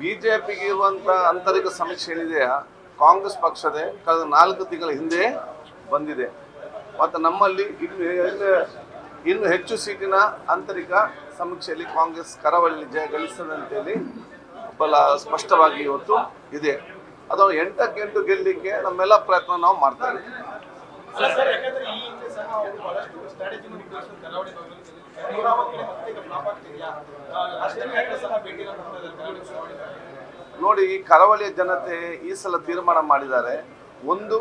ಬಿಜೆಪಿಗೆ ಇರುವಂತ ಆಂತರಿಕ ಸಮೀಕ್ಷೆ ಏನಿದೆಯಾ ಕಾಂಗ್ರೆಸ್ ಪಕ್ಷದೇ ಕಳೆದ ನಾಲ್ಕು ತಿಂಗಳ ಹಿಂದೆ ಬಂದಿದೆ ಮತ್ತು ನಮ್ಮಲ್ಲಿ ಇನ್ನು ಇನ್ನು ಇನ್ನು ಹೆಚ್ಚು ಸೀಟಿನ ಆಂತರಿಕ ಸಮೀಕ್ಷೆಯಲ್ಲಿ ಕಾಂಗ್ರೆಸ್ ಕರಾವಳಿಯಲ್ಲಿ ಜಯ ಗಳಿಸ್ತದೆ ಅಂತೇಳಿ ಬಲ ಸ್ಪಷ್ಟವಾಗಿ ಇವತ್ತು ಇದೆ ಅದು ಎಂಟಕ್ಕೆ ಎಂಟು ಗೆಲ್ಲಲಿಕ್ಕೆ ನಮ್ಮೆಲ್ಲ ಪ್ರಯತ್ನ ನಾವು ಮಾಡ್ತೇವೆ ಅಲ್ಲ ಸರ್ ಯಾಕಂದ್ರೆ ಈ ಹಿಂದೆ ಸಹ ಅವರು ಬಹಳಷ್ಟು ಸ್ಟ್ರಾಟಜಿ ಇಟ್ಕೊಂಡು ಕರಾವಳಿ ಭಾಗದಲ್ಲಿ ಗೆಲ್ಲಿದ್ದಾರೆ. ನೂರಾವರಿ ಕಡೆ ಮತ್ತೆ ಈಗ ಫ್ಲಾಪ್ ಆಗ್ತಿದೆಯಾ ಅಷ್ಟೇ ನಾಯಕರು ಸಹ ಭೇಟಿ ಕೊಡ್ತಾ ಇದ್ದಾರೆ ಕರಾವಳಿ ಚುನಾವಣೆ ನೋಡಿ ಈ ಕರಾವಳಿಯ ಜನತೆ ಈ ಸಲ ತೀರ್ಮಾನ ಮಾಡಿದ್ದಾರೆ ಒಂದು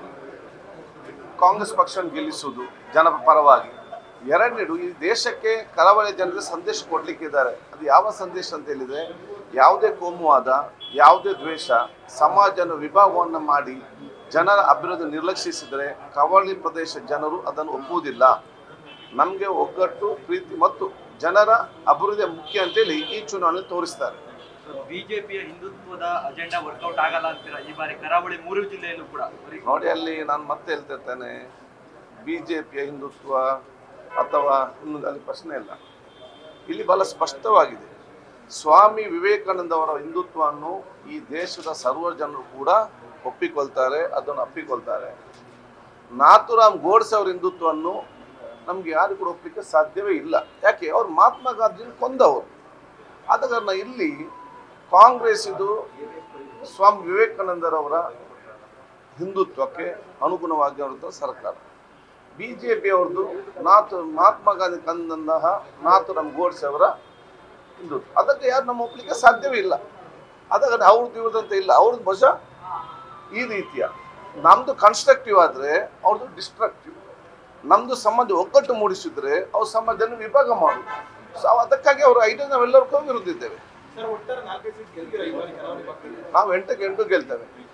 ಕಾಂಗ್ರೆಸ್ ಪಕ್ಷ ಗೆಲ್ಲಿಸುವುದು ಜನ ಪರವಾಗಿ ಎರಡನೇದು ಈ ದೇಶಕ್ಕೆ ಕರಾವಳಿಯ ಜನರಿಗೆ ಸಂದೇಶ ಕೊಡ್ಲಿಕ್ಕೆ ಇದ್ದಾರೆ ಅದು ಯಾವ ಸಂದೇಶ ಅಂತ ಹೇಳಿದ್ರೆ ಯಾವುದೇ ಕೋಮುವಾದ ಯಾವುದೇ ದ್ವೇಷ ಸಮಾಜನ ವಿಭಾಗವನ್ನು ಮಾಡಿ ಜನರ ಅಭಿವೃದ್ಧಿ ನಿರ್ಲಕ್ಷಿಸಿದರೆ ಕರಾವಳಿ ಪ್ರದೇಶ ಜನರು ಅದನ್ನು ಒಪ್ಪುವುದಿಲ್ಲ ನಮಗೆ ಒಗ್ಗಟ್ಟು ಪ್ರೀತಿ ಮತ್ತು ಜನರ ಅಭಿವೃದ್ಧಿ ಮುಖ್ಯ ಅಂತೇಳಿ ಈ ಚುನಾವಣೆ ತೋರಿಸ್ತಾರೆ ಬಿಜೆಪಿಯ ಹಿಂದುತ್ವದ ಅಜೆಂಡಾ ವರ್ಕೌಟ್ ಆಗಲ್ಲ ಅಂತೀರಾ ಈ ಬಾರಿ ಕರಾವಳಿ ಮೂರು ಜಿಲ್ಲೆಯಲ್ಲೂ ಕೂಡ ಬರೀ ನೋಡಿ ಅಲ್ಲಿ ನಾನು ಮತ್ತೆ ಹೇಳ್ತಿರ್ತೇನೆ ಬಿ ಜೆ ಪಿಯ ಹಿಂದುತ್ವ ಅಥವಾ ಇನ್ನೊಂದು ಅಲ್ಲಿ ಪ್ರಶ್ನೆ ಇಲ್ಲ ಇಲ್ಲಿ ಬಹಳ ಸ್ಪಷ್ಟವಾಗಿದೆ ಸ್ವಾಮಿ ವಿವೇಕಾನಂದ ಅವರ ಹಿಂದುತ್ವವನ್ನು ಈ ದೇಶದ ಸರ್ವ ಜನರು ಕೂಡ ಒಪ್ಪಿಕೊಳ್ತಾರೆ ಅದನ್ನು ಅಪ್ಪಿಕೊಳ್ತಾರೆ ನಾಥುರಾಮ್ ಗೋಡ್ಸೆ ಅವರ ಹಿಂದುತ್ವವನ್ನು ನಮ್ಗೆ ಯಾರು ಕೂಡ ಒಪ್ಪಲಿಕ್ಕೆ ಸಾಧ್ಯವೇ ಇಲ್ಲ ಯಾಕೆ ಅವ್ರು ಮಹಾತ್ಮ ಗಾಂಧಿನ ಕೊಂದವರು ಆದ ಕಾರಣ ಇಲ್ಲಿ ಕಾಂಗ್ರೆಸ್ ಇದು ಸ್ವಾಮಿ ವಿವೇಕಾನಂದರವರ ಹಿಂದುತ್ವಕ್ಕೆ ಅನುಗುಣವಾಗಿರುವಂಥ ಸರ್ಕಾರ ಬಿ ಜೆ ಪಿ ಅವ್ರದ್ದು ನಾಥು ಮಹಾತ್ಮ ಗಾಂಧಿ ಕಂದಂತಹ ನಾಥುರಾಮ್ ಗೋಡ್ಸೆ ಅವರ ಹಿಂದುತ್ವ ಅದಕ್ಕೆ ಯಾರು ನಮ್ಮ ಒಪ್ಪಲಿಕ್ಕೆ ಸಾಧ್ಯವೇ ಇಲ್ಲ ಅದಕ್ಕೆ ಅವ್ರದ್ದು ಇವ್ರದಂತ ಇಲ್ಲ ಅವ್ರದ್ದು ಬಹುಶಃ ಈ ರೀತಿಯ ನಮ್ದು ಕನ್ಸ್ಟ್ರಕ್ಟಿವ್ ಆದರೆ ಅವ್ರದ್ದು ಡಿಸ್ಟ್ರಕ್ಟಿವ್ ನಮ್ದು ಸಮಾಜ ಒಗ್ಗಟ್ಟು ಮೂಡಿಸಿದ್ರೆ ಅವ್ರ ಸಮಾಜವನ್ನು ವಿಭಾಗ ಮಾಡುದು ಸೊ ಅದಕ್ಕಾಗಿ ಅವರು ಐದು ನಾವೆಲ್ಲರೂ ಕೂಡ ವಿರುದ್ಧ ಇದ್ದೇವೆ ಸರ್ ಒಟ್ಟಾರೆ ನಾಲ್ಕೈದು ಸೀಟ್ ಗೆಲ್ತೀರಾ ಈ ಬಾರಿ ಕರಾವಳಿ ಭಾಗದಲ್ಲಿ ನಾವು ಎಂಟಕ್ಕೆ ಎಂಟು ಗೆಲ್ತೇವೆ